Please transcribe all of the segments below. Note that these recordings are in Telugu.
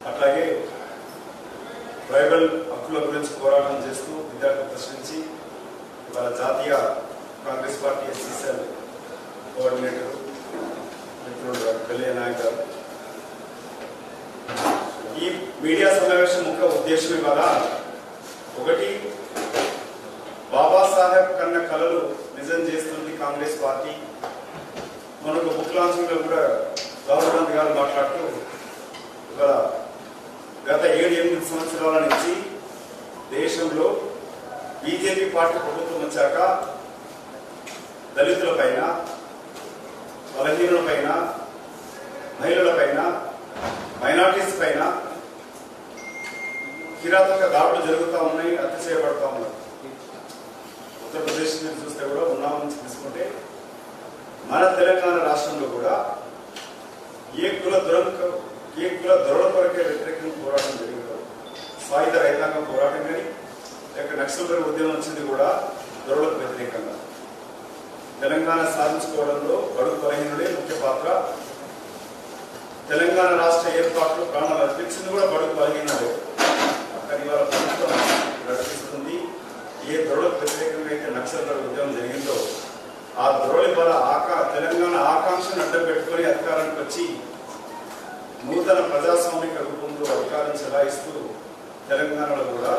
అట్లాగే ట్రైబల్ హక్కుల గురించి పోరాటం చేస్తూ విద్యార్థి ప్రశ్నించి ఇవాళ జాతీయ కాంగ్రెస్ పార్టీ ఎస్సీసీఎల్ కోఆర్డినేటర్ మిత్రుడు కళ్యాణ నాయక్ గారు ఈ మీడియా సమావేశం ముఖ్య ఉద్దేశం ఇవాళ ఒకటి బాబాసాహెబ్ కన్న కళలు నిజం చేస్తుంది కాంగ్రెస్ పార్టీ మనకు బుక్ లాంచింగ్ లో కూడా రాహుల్ గాంధీ గారు మాట్లాడుతూ ఇవాళ గత ఏడు ఎనిమిది సంవత్సరాల నుంచి దేశంలో బీజేపీ పార్టీ ప్రభుత్వం వచ్చాక దళితుల పైన బలహీనుల పైన మహిళల పైన మైనార్టీస్ పైన కిరాతక దాడులు జరుగుతూ ఉన్నాయి హత్య చేయబడతా ఉన్నాయి ఉత్తరప్రదేశ్ నుంచి చూస్తే కూడా ఉన్నాం నుంచి తీసుకుంటే మన తెలంగాణ రాష్ట్రంలో కూడా ఏ కుల దురంక ఏ కుల దొరల కొరకే వ్యతిరేకంగా పోరాటం జరిగిందో సాయుధ రైతాంగం పోరాటం కానీ లేక నక్సల్ ఉద్యమం వచ్చింది కూడా దొరలకు వ్యతిరేకంగా తెలంగాణ సాధించుకోవడంలో బడుగు బలహీనుడే ముఖ్య పాత్ర తెలంగాణ రాష్ట్ర ఏర్పాటులో ప్రాణాలు అర్పించింది కూడా బడుగు బలహీనుడే కానీ ఇవాళ ప్రభుత్వం నడిపిస్తుంది ఏ దొరలకు వ్యతిరేకంగా అయితే నక్సల్ ఉద్యమం జరిగిందో ఆ దొరలు ఇవాళ ఆకా తెలంగాణ ఆకాంక్షను అడ్డం పెట్టుకొని అధికారానికి వచ్చి నూతన ప్రజాస్వామిక రూపంలో అధికారం చెలాయిస్తూ తెలంగాణలో కూడా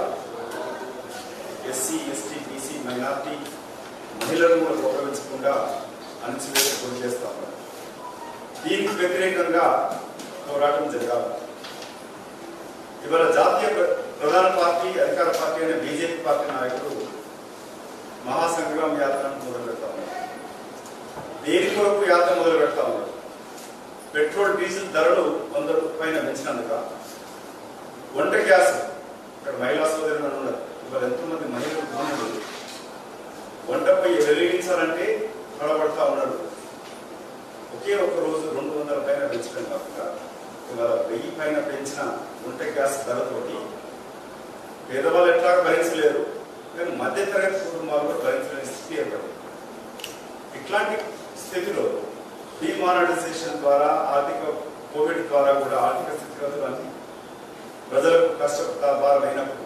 ఎస్సీ ఎస్టీ బీసీ మైనార్టీ మహిళలను కూడా గౌరవించకుండా అణచివేసి గురి చేస్తా ఉన్నారు దీనికి వ్యతిరేకంగా పోరాటం జరగాలి ఇవాళ జాతీయ ప్ర- ప్రధాన పార్టీ అధికార పార్టీ అయిన బీజేపీ పార్టీ నాయకులు మహాసంగ్రామ యాత్రను మొదలు పెడతా ఉన్నారు దేని కొరకు యాత్ర మొదలు పెడతా ఉన్నారు పెట్రోల్ డీజిల్ ధరలు వంద పైన పెంచినందుక వంట గ్యాస్ ఇక్కడ మహిళా సోదరులు అని ఉన్నారు ఇవాళ ఎంతోమంది మహిళలు గృహిణులు వంటపై వెలిగించాలంటే తడబడతా ఉన్నాడు ఒకే ఒక రోజు రెండు వందల పైన పెంచడం కాకుండా ఇవాళ వెయ్యి పైన పెంచిన వంట గ్యాస్ ధరతోటి పేదవాళ్ళు ఎట్లా భరించలేరు కానీ మధ్యతరగతి కుటుంబాలు కూడా భరించలేని స్థితి ఏర్పడింది ఇట్లాంటి స్థితిలో డిమానిటైజేషన్ ద్వారా ఆర్థిక కోవిడ్ ద్వారా కూడా ఆర్థిక స్థితిగతులు అన్ని ప్రజలకు కష్టభారమైనప్పుడు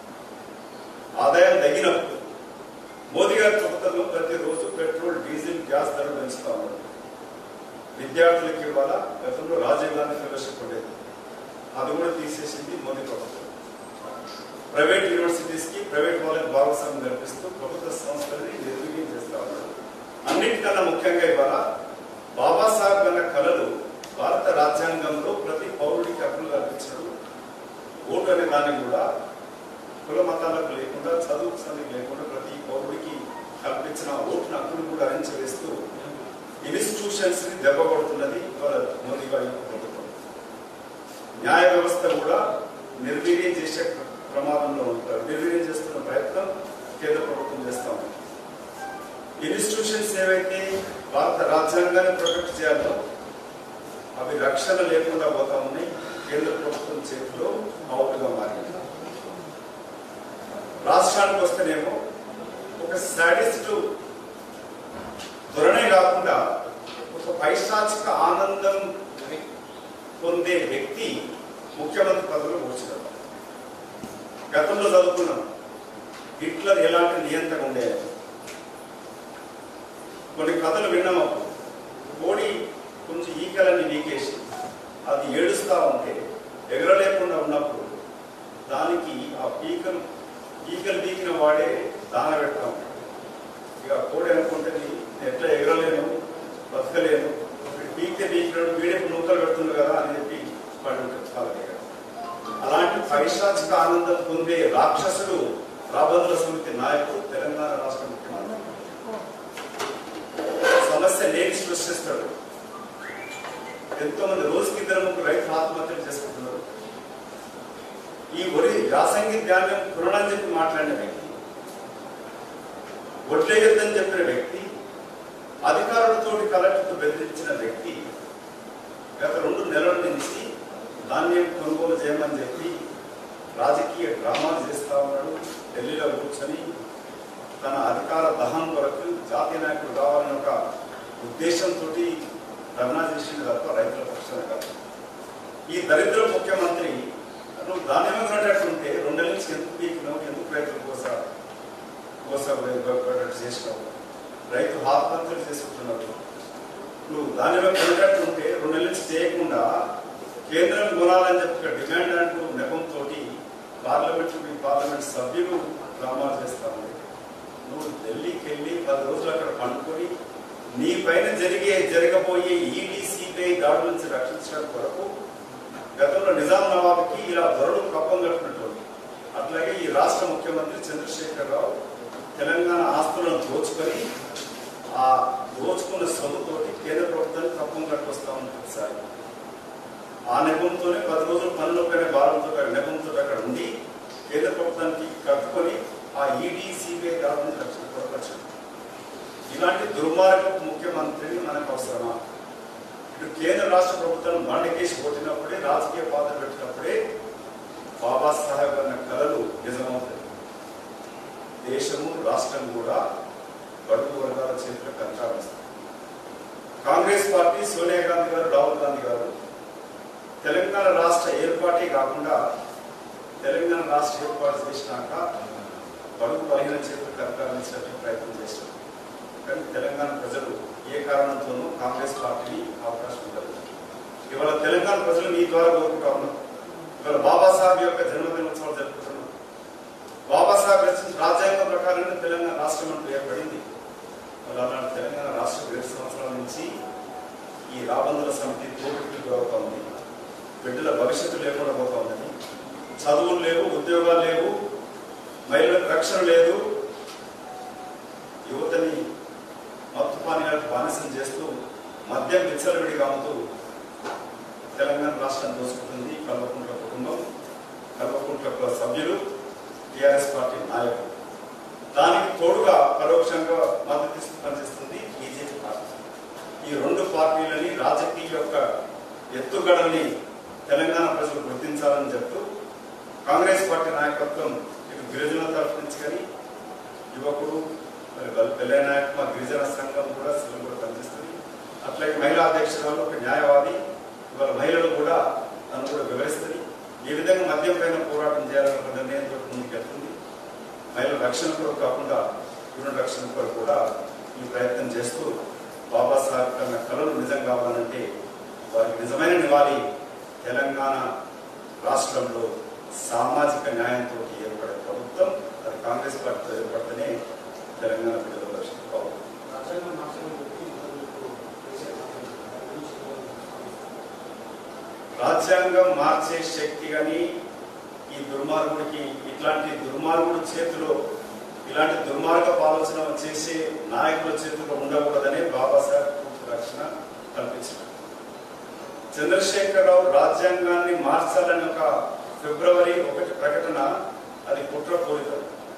ఆదాయం తగ్గినప్పుడు మోదీ గారి ప్రభుత్వంలో ప్రతిరోజు పెట్రోల్ డీజిల్ గ్యాస్ ధరలు పెంచుతా ఉన్నారు విద్యార్థులకి ఇవాళ గతంలో రాజీవ్ గాంధీ ఫెలోషిప్ ఉండేది అది కూడా తీసేసింది మోదీ ప్రభుత్వం ప్రైవేట్ యూనివర్సిటీస్ కి ప్రైవేట్ వాళ్ళకి భాగస్వామ్యం కల్పిస్తూ ప్రభుత్వ సంస్థలని నిర్వీర్యం చేస్తా ఉన్నారు అన్నిటికన్నా ముఖ్యంగా ఇవాళ బాబాసాహెబ్ అన్న కళలు భారత రాజ్యాంగంలో ప్రతి పౌరుడికి హక్కులు కల్పించడం ఓటు అనే దాన్ని కూడా కుల మతాలకు లేకుండా చదువు సందికి లేకుండా ప్రతి పౌరుడికి కల్పించిన ఓటు హక్కును కూడా అరించవేస్తూ ఇన్స్టిట్యూషన్స్ ని దెబ్బ కొడుతున్నది ఇవాళ మోదీ గారి యొక్క ప్రభుత్వం న్యాయ వ్యవస్థ కూడా నిర్వీర్యం చేసే ప్రమాదంలో ఉంటారు నిర్వీర్యం చేస్తున్న ప్రయత్నం కేంద్ర ప్రభుత్వం చేస్తా ఉంది ఇన్స్టిట్యూషన్స్ ఏవైతే భారత రాజ్యాంగాన్ని ప్రొటెక్ట్ చేయాలో అవి రక్షణ లేకుండా పోతా ఉన్నాయి కేంద్ర ప్రభుత్వం చేతిలో మౌలుగా మారింది రాష్ట్రానికి వస్తేనేమో ఒక సాడిస్ట్ ధోరణే కాకుండా ఒక పైశాచిక ఆనందం పొందే వ్యక్తి ముఖ్యమంత్రి పదవిలో కూర్చున్నాడు గతంలో చదువుకున్నాం హిట్లర్ ఎలాంటి నియంత్రణ ఉండేది కొన్ని కథలు విన్నాం అప్పుడు కోడి కొంచెం ఈకలన్నీ వీకేసి అది ఏడుస్తా ఉంటే ఎగరలేకుండా ఉన్నప్పుడు దానికి ఆ పీకలు ఈకలు పీకిన వాడే దాన పెడతా ఉంటాడు ఇక కోడి అనుకుంటే నీ- నేను ఎట్లా ఎగరలేను బతకలేను వీడు పీకితే పీకినాడు వీడే నూకలు పెడుతుంది కదా అని చెప్పి వాడు ఉంటాడు చాలా దగ్గర అలాంటి పైశాచిక ఆనందం పొందే రాక్షసుడు రాబందుల సమితి నాయకుడు తెలంగాణ రాష్ట్ర ముఖ్యమంత్రి సమస్య లేని సృష్టిస్తాడు ఎంతో మంది రోజుకి ఇద్దరు ముగ్గురు రైతులు ఆత్మహత్యలు చేసుకుంటున్నారు ఈ ఒరి యాసంగి ధాన్యం పురణని చెప్పి మాట్లాడిన వ్యక్తి ఒడ్లేయొద్దని చెప్పిన వ్యక్తి అధికారులతోటి కలెక్టర్తో బెదిరించిన వ్యక్తి గత రెండు నెలల నుంచి ధాన్యం కొనుగోలు చేయమని చెప్పి రాజకీయ డ్రామాలు చేస్తా ఉన్నాడు ఢిల్లీలో కూర్చొని తన అధికార దహనం కొరకు జాతీయ నాయకుడు కావాలని ఒక ఉద్దేశంతో ధర్నా చేసింది తప్ప రైతుల పక్షాన కాదు ఈ దరిద్ర ముఖ్యమంత్రి నువ్వు ధాన్యం కొనేటట్టుంటే రెండు నుంచి ఎందుకు పీకినావు ఎందుకు రైతులు కోస కోస పడేటట్టు చేసినావు రైతు ఆత్మహత్యలు చేసుకుంటున్నావు నువ్వు ధాన్యం కొనేటట్టుంటే రెండు నుంచి చేయకుండా కేంద్రం కొనాలని చెప్పి ఒక డిమాండ్ అంటూ నెపంతో పార్లమెంట్ మీ పార్లమెంట్ సభ్యులు డ్రామాలు చేస్తా ఉంది నువ్వు ఢిల్లీకి వెళ్ళి పది రోజులు అక్కడ పండుకొని నీ పైన జరిగే జరగబోయే ఈడీ సిబిఐ దాడుల నుంచి రక్షించడం కొరకు గతంలో నిజాం నవాబ్కి ఇలా దొరలు కప్పం కట్టినటువంటి అట్లాగే ఈ రాష్ట్ర ముఖ్యమంత్రి చంద్రశేఖర్ రావు తెలంగాణ ఆస్తులను దోచుకొని ఆ దోచుకున్న సొమ్ముతోటి కేంద్ర ప్రభుత్వాన్ని కప్పం కట్టుకొస్తా ఉంది ప్రతిసారి ఆ నెపంతోనే పది రోజులు పనులపైన భారంతో నెపంతో అక్కడ ఉండి కేంద్ర ప్రభుత్వానికి కట్టుకొని ఆ ఈడీ సిబిఐ దాడుల నుంచి రక్షణ కొరకు ఇలాంటి దుర్మార్గపు ముఖ్యమంత్రిని మనకు అవసరమా ఇటు కేంద్ర రాష్ట్ర ప్రభుత్వం బండకేసి కొట్టినప్పుడే రాజకీయ పాత్ర పెట్టినప్పుడే బాబాసాహెబ్ అన్న కళలు నిజమవుతాయి దేశము రాష్ట్రం కూడా బడుగు వర్గాల చేతిలో కంటారస్తాయి కాంగ్రెస్ పార్టీ సోనియా గాంధీ గారు రాహుల్ గాంధీ గారు తెలంగాణ రాష్ట్ర ఏర్పాటే కాకుండా తెలంగాణ రాష్ట్ర ఏర్పాటు చేసినాక బడుగు బలహీన చేతులు కంటారించడానికి ప్రయత్నం చేశారు కానీ తెలంగాణ ప్రజలు ఏ కారణంతోనూ కాంగ్రెస్ పార్టీని అవకాశం ఉండదు ఇవాళ తెలంగాణ ప్రజలు మీ ద్వారా కోరుకుంటా ఉన్నారు ఇవాళ బాబాసాహెబ్ యొక్క జన్మదినోత్సవాలు జరుపుకుంటున్నాం బాబాసాహెబ్ రచించిన రాజ్యాంగం ప్రకారంగా తెలంగాణ రాష్ట్రం అంటూ ఏర్పడింది మరి అలాంటి తెలంగాణ రాష్ట్రం ఏడు సంవత్సరాల నుంచి ఈ రాబందుల సమితి తోపిడికి అవుతా ఉంది బిడ్డల భవిష్యత్తు లేకుండా పోతా ఉందని చదువులు లేవు ఉద్యోగాలు లేవు మహిళలకు రక్షణ లేదు యువతని మత్తు పానీయాలకు బానిసం చేస్తూ మద్యం విచ్చలవిడిగా అమ్ముతూ తెలంగాణ రాష్ట్రాన్ని దోసుకుంటుంది కల్వకుంట్ల కుటుంబం కల్వకుంట్ల సభ్యులు టిఆర్ఎస్ పార్టీ నాయకులు దానికి తోడుగా పరోక్షంగా మద్దతు ఇస్తూ పనిచేస్తుంది బీజేపీ పార్టీ ఈ రెండు పార్టీలని రాజకీయ యొక్క ఎత్తుగడని తెలంగాణ ప్రజలు గుర్తించాలని చెప్తూ కాంగ్రెస్ పార్టీ నాయకత్వం ఇటు గిరిజనుల తరఫు నుంచి కానీ యువకుడు మరి వాళ్ళ పెళ్ళైన నాయకు మా గిరిజన సంఘం కూడా శివం కూడా పనిచేస్తుంది అట్లాగే మహిళా అధ్యక్షురాలు ఒక న్యాయవాది ఇవాళ మహిళలు కూడా తను కూడా వివరిస్తుంది ఈ విధంగా మద్యం పైన పోరాటం చేయాలని ఒక నిర్ణయంతో ముందుకెళ్తుంది మహిళల రక్షణ కొరకు కాకుండా యువన రక్షణ కొరకు కూడా ఈ ప్రయత్నం చేస్తూ బాబాసాహెబ్ కన్నా కళలు నిజం కావాలంటే వారికి నిజమైన నివాళి తెలంగాణ రాష్ట్రంలో సామాజిక న్యాయంతో ఏర్పడే ప్రభుత్వం అది కాంగ్రెస్ పార్టీతో ఏర్పడితేనే తెలంగాణ ప్రజల రక్షణ కావాలి రాజ్యాంగం మార్చడం గురించి మొదలు చేసే రాజ్యాంగం మార్చే శక్తి కానీ ఈ దుర్మార్గుడికి ఇట్లాంటి దుర్మార్గుడు చేతిలో ఇలాంటి దుర్మార్గ ఆలోచన చేసే నాయకుల చేతిలో ఉండకూడదని బాబాసాహెబ్ పూర్తి రక్షణ కల్పించారు చంద్రశేఖరరావు రాజ్యాంగాన్ని మార్చాలని ఒక ఫిబ్రవరి ఒకటి ప్రకటన అది కుట్రపూరితం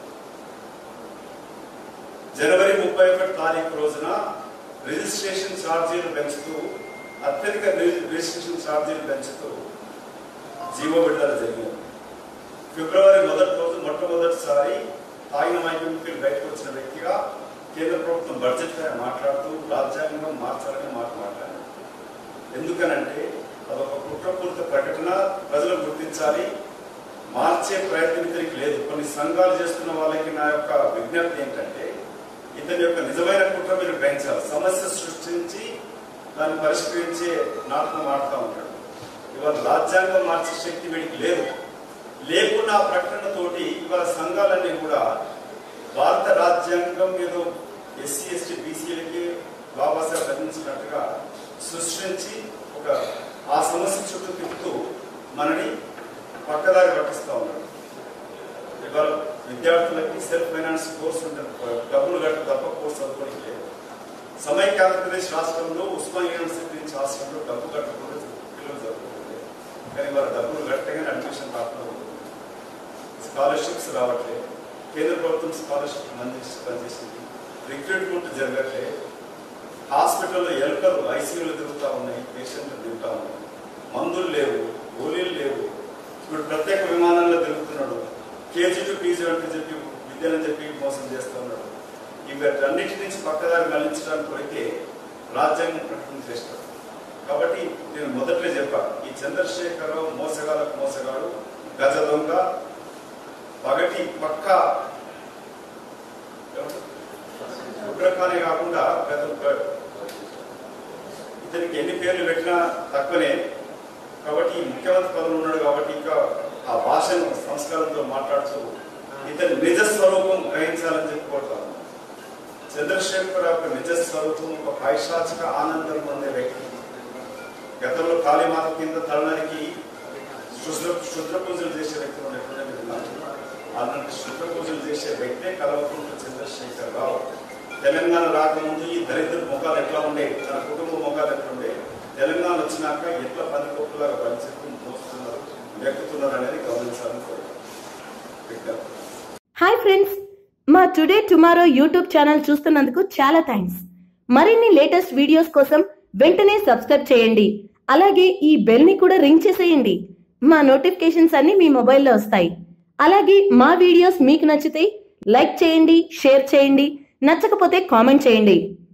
జనవరి ముప్పై ఒకటి తారీఖు రోజున రిజిస్ట్రేషన్ ఛార్జీలు పెంచుతూ అత్యధిక రి- రిజిస్ట్రేషన్ ఛార్జీలు పెంచుతూ జీవో విడుదల జరిగింది ఫిబ్రవరి మొదటి రోజు మొట్టమొదటిసారి తాగిన మైకి బయటకు వచ్చిన వ్యక్తిగా కేంద్ర ప్రభుత్వం బడ్జెట్ పైన మాట్లాడుతూ రాజ్యాంగం మార్చాలని మాట మాట్లాడారు ఎందుకనంటే అదొక కుట్రపూరిత ప్రకటన ప్రజలు గుర్తించాలి మార్చే ప్రయత్నం ఇతనికి లేదు కొన్ని సంఘాలు చేస్తున్న వాళ్ళకి నా యొక్క విజ్ఞప్తి ఏంటంటే ఇతని యొక్క నిజమైన కుట్ర మీరు గ్రహించాలి సమస్య సృష్టించి దాన్ని పరిష్కరించే నాటకం ఆడుతూ ఉంటాడు ఇవాళ రాజ్యాంగం మార్చే శక్తి వీడికి లేదు లేకున్న ఆ ప్రకటనతోటి ఇవాళ సంఘాలన్నీ కూడా భారత రాజ్యాంగం ఏదో ఎస్సీ ఎస్టీ బీసీలకి బాబాసాహెబ్ అందించినట్టుగా సృష్టించి ఒక ఆ సమస్య చుట్టూ తిప్పుతూ మనని పక్కదారి పట్టిస్తూ ఉన్నాడు ఇవాళ విద్యార్థులకి సెల్ఫ్ ఫైనాన్స్ కోర్స్ ఉంటుంది డబ్బులు కట్ట తప్ప కోర్స్ చదువుకోవడానికి లేదు సమైక్య ఆంధ్రప్రదేశ్ రాష్ట్రంలో ఉస్మాన్ యూనివర్సిటీ నుంచి రాష్ట్రంలో డబ్బు కట్టకుండా పిల్లలు చదువుకోలేదు కానీ వారు డబ్బులు కట్టగానే అడ్మిషన్ రాకుండా ఉంది. స్కాలర్షిప్స్ రావట్లేదు కేంద్ర ప్రభుత్వం స్కాలర్షిప్ అందించి పనిచేసింది రిక్రూట్మెంట్ జరగట్లేదు హాస్పిటల్లో ఎలుకలు ఐసీయూలు తిరుగుతూ ఉన్నాయి పేషెంట్లు తిరుగుతూ ఉన్నాయి మందులు లేవు గోళీలు లేవు ఇప్పుడు ప్రత్యేక విమానంలో తిరుగుతున్నాడు కేజీ టు పీజీ అంటే చెప్పి విద్యను చెప్పి మోసం చేస్తూ ఉన్నాడు ఇవన్నిటి నుంచి పక్కదారి మళ్లించడానికి కొరికే రాజ్యాంగం ప్రకటన చేస్తాడు కాబట్టి నేను మొదట్లో చెప్పా ఈ చంద్రశేఖరరావు మోసగాలకు మోసగాడు గజ దొంగ పగటి పక్క ఉగ్రకానే కాకుండా గత ఇతనికి ఎన్ని పేర్లు పెట్టినా తక్కువనే కాబట్టి ఈ ముఖ్యమంత్రి పదవి ఉన్నాడు కాబట్టి ఇంకా ఆ భాషను సంస్కారంతో మాట్లాడుతూ ఇతని నిజ స్వరూపం గ్రహించాలని చెప్పి కోరుతాను చంద్రశేఖర్ యొక్క నిజ స్వరూపం ఒక పైశాచిక ఆనందం పొందే వ్యక్తి గతంలో కాళీమాత కింద తలనరికి శుద్ర శుద్ర పూజలు చేసే వ్యక్తి ఉన్నట్టుగా విన్నాను అలాంటి శుద్ర పూజలు చేసే వ్యక్తే కలవకుంటూ చంద్రశేఖర్ రావు తెలంగాణ రాకముందు ఈ దరిద్ర ముఖాలు ఎట్లా ఉండే తన కుటుంబ ముఖాలు ఎట్లా ఉండే తెలంగాణ వచ్చినాక ఎట్లా పది కొప్పులాగా పనిచేస్తూ మోస్తున్నారు వ్యక్తున్నారు అనేది గమనించాలని కోరుతాను విజ్ఞప్తి. హాయ్ ఫ్రెండ్స్ మా టుడే టుమారో యూట్యూబ్ ఛానల్ చూస్తున్నందుకు చాలా థ్యాంక్స్ మరిన్ని లేటెస్ట్ వీడియోస్ కోసం వెంటనే సబ్స్క్రైబ్ చేయండి అలాగే ఈ బెల్ ని కూడా రింగ్ చేసేయండి మా నోటిఫికేషన్స్ అన్ని మీ మొబైల్లో వస్తాయి అలాగే మా వీడియోస్ మీకు నచ్చితే లైక్ చేయండి షేర్ చేయండి నచ్చకపోతే కామెంట్ చేయండి